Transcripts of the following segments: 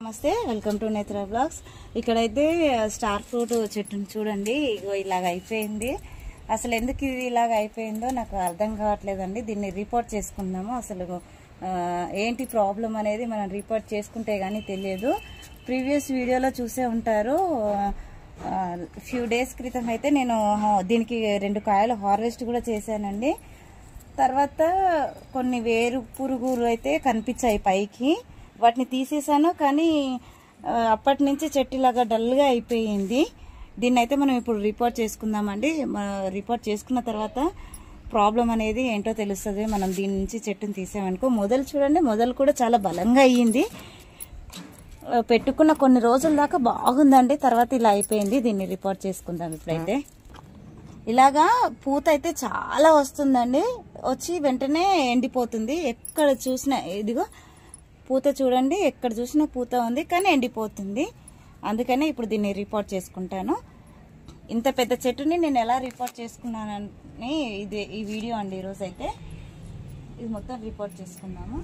నమస్తే welcome to Netra blogs ఇక్కడైతే star fruit చెట్టుని చూడండి ఇగో ఇలాగ అయిపోయింది అసలు ఎందుకు ఇది ఇలాగ అయిపోయిందో నాకు అర్థం కావట్లేదండి దీన్ని రిపోర్ట్ చేసుకుందాము అసలు ఆ, ఏంటి ప్రాబ్లం అనేది మనం రిపోర్ట్ చేసుకుంటే కానీ తెలియదు ప్రీవియస్ వీడియోలో చూసే ఉంటారు ఫ్యూ డేస్ క్రితం అయితే నేను ఆ, దీనికి రెండు కాయలు హార్వెస్ట్ కూడా చేశానండి తర్వాత కొన్ని వేరు పురుగులు అయితే కనిపించాయి పైకి వాటిని తీసేసాను కానీ ఆ, అప్పటి నుంచి చెట్టు ఇలాగా డల్గా అయిపోయింది దీన్ని అయితే మనం ఇప్పుడు రిపోర్ట్ చేసుకుందామండి మన రిపోర్ట్ చేసుకున్న తర్వాత ప్రాబ్లం అనేది ఏంటో తెలుస్తుంది మనం దీని నుంచి చెట్టుని తీసామనుకో మొదలు చూడండి మొదలు కూడా చాలా బలంగా అయ్యింది ఆ, పెట్టుకున్న కొన్ని రోజుల దాకా బాగుందండి తర్వాత ఇలా అయిపోయింది దీన్ని రిపోర్ట్ చేసుకుందాం ఇప్పుడైతే ఇలాగా పూత అయితే చాలా వస్తుందండి వచ్చి వెంటనే ఎండిపోతుంది ఎక్కడ చూసినా ఇదిగో పూత చూడండి ఎక్కడ చూసినా పూత ఉంది కానీ ఎండిపోతుంది అందుకనే ఇప్పుడు దీన్ని రిపోర్ట్ చేసుకుంటాను ఇంత పెద్ద చెట్టుని నేను ఎలా రిపోర్ట్ చేసుకున్నానని ఇది ఈ వీడియో అండి ఈరోజు అయితే ఇది మొత్తం రిపోర్ట్ చేసుకుందాము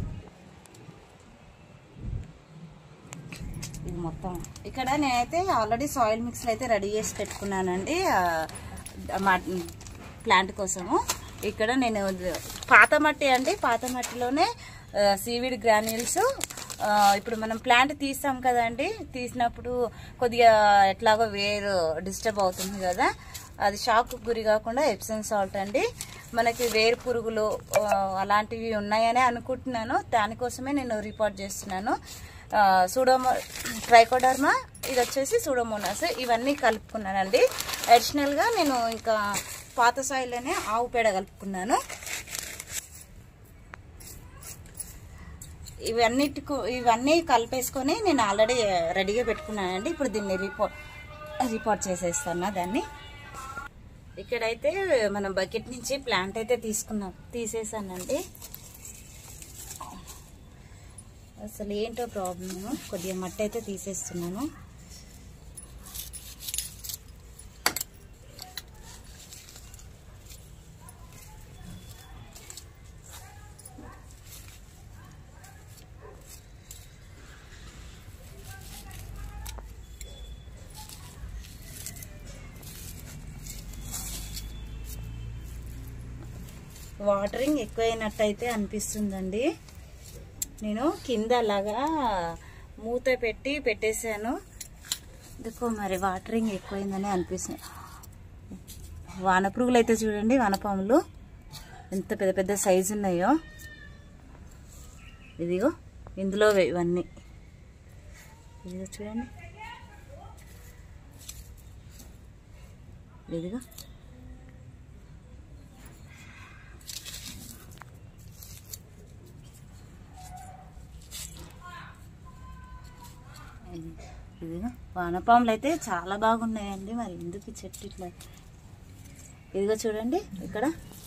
ఇది మొత్తం ఇక్కడ నేనైతే ఆల్రెడీ సాయిల్ మిక్స్ అయితే రెడీ చేసి పెట్టుకున్నానండి ఆ, మా ప్లాంట్ కోసము ఇక్కడ నేను పాత మట్టి అండి పాత మట్టిలోనే సీవీడ్ గ్రాన్యూల్స్ ఇప్పుడు మనం ప్లాంట్ తీస్తాం కదండి తీసినప్పుడు కొద్దిగా ఎట్లాగో వేరు డిస్టర్బ్ అవుతుంది కదా అది షాక్ గురి కాకుండా ఎప్సన్ సాల్ట్ అండి మనకి వేరు పురుగులు ఆ, అలాంటివి ఉన్నాయని అనుకుంటున్నాను దానికోసమే నేను రిపోర్ట్ చేస్తున్నాను సూడోమో ట్రైకోడర్మా ఇది వచ్చేసి సూడోమోనాస్ ఇవన్నీ కలుపుకున్నానండి అడిషనల్గా నేను ఇంకా పాత సాయిల్లోనే ఆవు పేడ కలుపుకున్నాను ఇవన్నిటికు ఇవన్నీ కలిపేసుకొని నేను ఆల్రెడీ రెడీగా పెట్టుకున్నానండి ఇప్పుడు దీన్ని రిపోర్ట్ రిపోర్ట్ చేసేస్తాను దాన్ని ఇక్కడైతే మనం బకెట్ నుంచి ప్లాంట్ అయితే తీసుకున్నాం తీసేసానండి అసలు ఏంటో ప్రాబ్లమ్ కొద్దిగా మట్టి అయితే తీసేస్తున్నాను వాటరింగ్ ఎక్కువైనట్టయితే అనిపిస్తుందండి నేను కింద అలాగా మూత పెట్టి పెట్టేశాను ఎందుకో మరి వాటరింగ్ ఎక్కువైందని అనిపిస్తుంది వానపురుగులు అయితే చూడండి వానపాములు ఎంత పెద్ద పెద్ద సైజు ఉన్నాయో ఇదిగో ఇందులో ఇవన్నీ ఇదిగో చూడండి ఇదిగో ఇదిగో వానపాములు అయితే చాలా బాగున్నాయండి మరి ఎందుకు ఈ చెట్టు ఇట్లా ఇదిగో చూడండి ఇక్కడ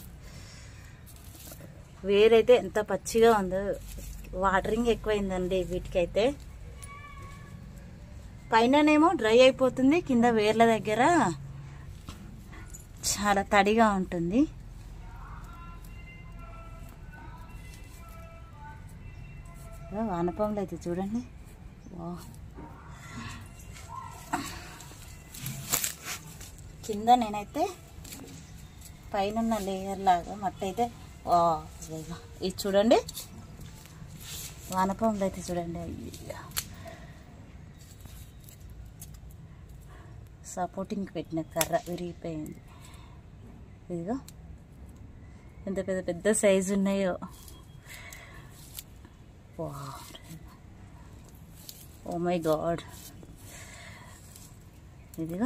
వేరైతే ఎంత పచ్చిగా ఉందో వాటరింగ్ ఎక్కువైందండి వీటికైతే పైననేమో డ్రై అయిపోతుంది కింద వేర్ల దగ్గర చాలా తడిగా ఉంటుంది ఇదిగో వానపాములు అయితే చూడండి వా కింద నేనైతే పైన లేయర్ లాగా మట్టి అయితే వా, ఇదిగో. ఇది చూడండి వానపాములు అయితే చూడండి అయ్యో సపోర్టింగ్ పెట్టిన కర్ర విరిగిపోయింది ఇదిగో ఎంత పెద్ద పెద్ద సైజు ఉన్నాయో ఓ మై గాడ్ ఇదిగా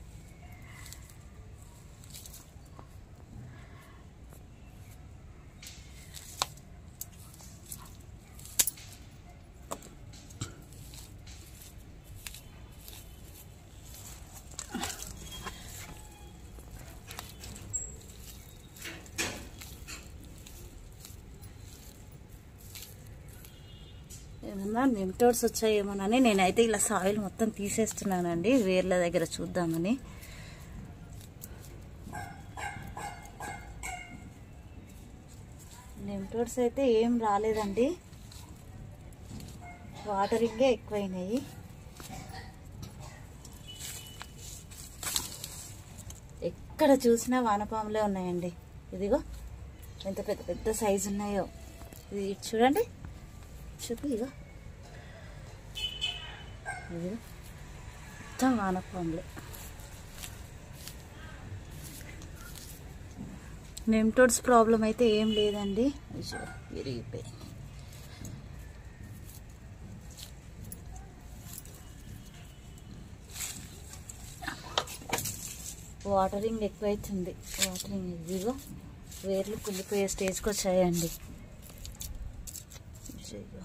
ఏమన్నా నిమిటోడ్స్ వచ్చాయేమోనని నేనైతే ఇలా సాయిల్ మొత్తం తీసేస్తున్నానండి వేర్ల దగ్గర చూద్దామని నిమిటోడ్స్ అయితే ఏం రాలేదండి వాటరింగే ఎక్కువైనాయి ఎక్కడ చూసినా వానపాములే ఉన్నాయండి ఇదిగో ఎంత పెద్ద పెద్ద సైజు ఉన్నాయో ఇది ఇటు చూడండి చూపు ఇగో ఇదిగో మొత్తం వానపాములు నెమ్టోడ్స్ ప్రాబ్లం అయితే ఏం లేదండి అయ్యో, విరిగిపోయింది వాటరింగ్ ఎక్కువైతుంది వాటరింగ్ ఇదిగో వేర్లు కుళ్ళిపోయే స్టేజ్కి వచ్చాయండి అయ్యో.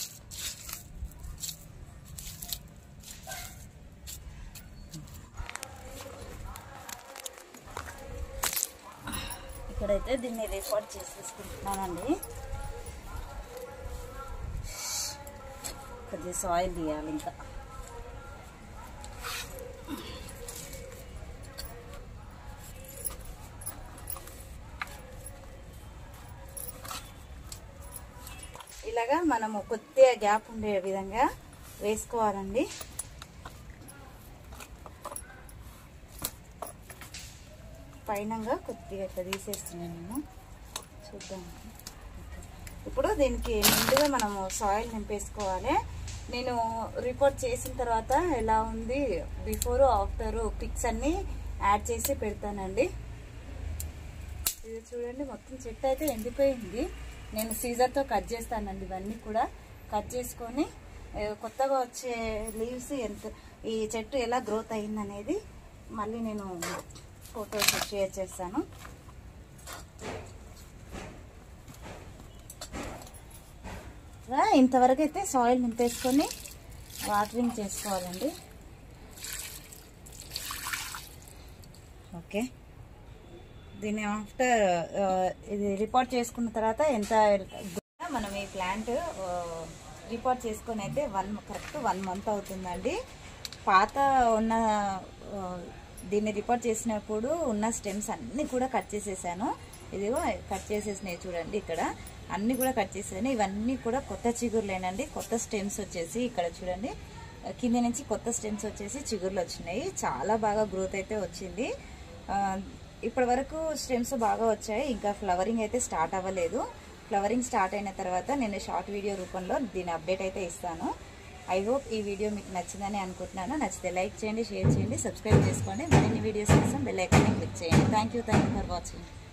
ఇక్కడైతే దీన్ని రికార్డ్ చేసేసుకుంటున్నానండి కొద్దిగా సాయిల్ తీయాలి ఇంకా ఇలాగా మనము కొద్దిగా గ్యాప్ ఉండే విధంగా వేసుకోవాలండి పైనంగా కొద్దిగా ఇట్లా తీసేస్తున్నాను నేను చూద్దాం ఇప్పుడు దీనికి ముందుగా మనము సాయిల్ నింపేసుకోవాలి నేను రిపోర్ట్ చేసిన తర్వాత ఎలా ఉంది బిఫోర్ ఆఫ్టర్ పిక్స్ అన్నీ యాడ్ చేసి పెడతానండి ఇది చూడండి మొత్తం చెట్టు అయితే ఎండిపోయింది నేను సీజర్తో కట్ చేస్తానండి ఇవన్నీ కూడా కట్ చేసుకొని ఏ, కొత్తగా వచ్చే లీవ్స్ ఎంత ఈ చెట్టు ఎలా గ్రోత్ అయిందనేది మళ్ళీ నేను ఫోటోస్ షేర్ చేస్తాను రా, ఇంతవరకు అయితే సాయిల్ నింపేసుకొని వాటరింగ్ చేసుకోవాలండి ఓకే దీన్ని ఆఫ్టర్ ఇది రిపోర్ట్ చేసుకున్న తర్వాత ఎంత మనం ఈ ప్లాంట్ రిపోర్ట్ చేసుకొని అయితే వన్ కరెక్ట్ వన్ మంత్ అవుతుందండి పాత ఉన్న ఆ, దీన్ని రిపోర్ట్ చేసినప్పుడు ఉన్న స్టెమ్స్ అన్నీ కూడా కట్ చేసేసాను ఇదిగో కట్ చేసేసినాయి చూడండి ఇక్కడ అన్నీ కూడా కట్ చేసాను ఇవన్నీ కూడా కొత్త చిగురులేనండి కొత్త స్టెమ్స్ వచ్చేసి ఇక్కడ చూడండి కింద నుంచి కొత్త స్టెమ్స్ వచ్చేసి చిగుర్లు వచ్చినాయి చాలా బాగా గ్రోత్ అయితే వచ్చింది ఆ, ఇప్పటి వరకు స్టెమ్స్ బాగా వచ్చాయి ఇంకా ఫ్లవరింగ్ అయితే స్టార్ట్ అవ్వలేదు ఫ్లవరింగ్ స్టార్ట్ అయిన తర్వాత నేను షార్ట్ వీడియో రూపంలో దీని అప్డేట్ అయితే ఇస్తాను ఐ హోప్ ఈ వీడియో మీకు నచ్చిందని అనుకుంటున్నాను నచ్చితే లైక్ చేయండి షేర్ చేయండి సబ్స్క్రైబ్ చేసుకోండి మరిన్ని వీడియోస్ కోసం బెల్ ఐకాన్ని క్లిక్ చేయండి thank you thank you for watching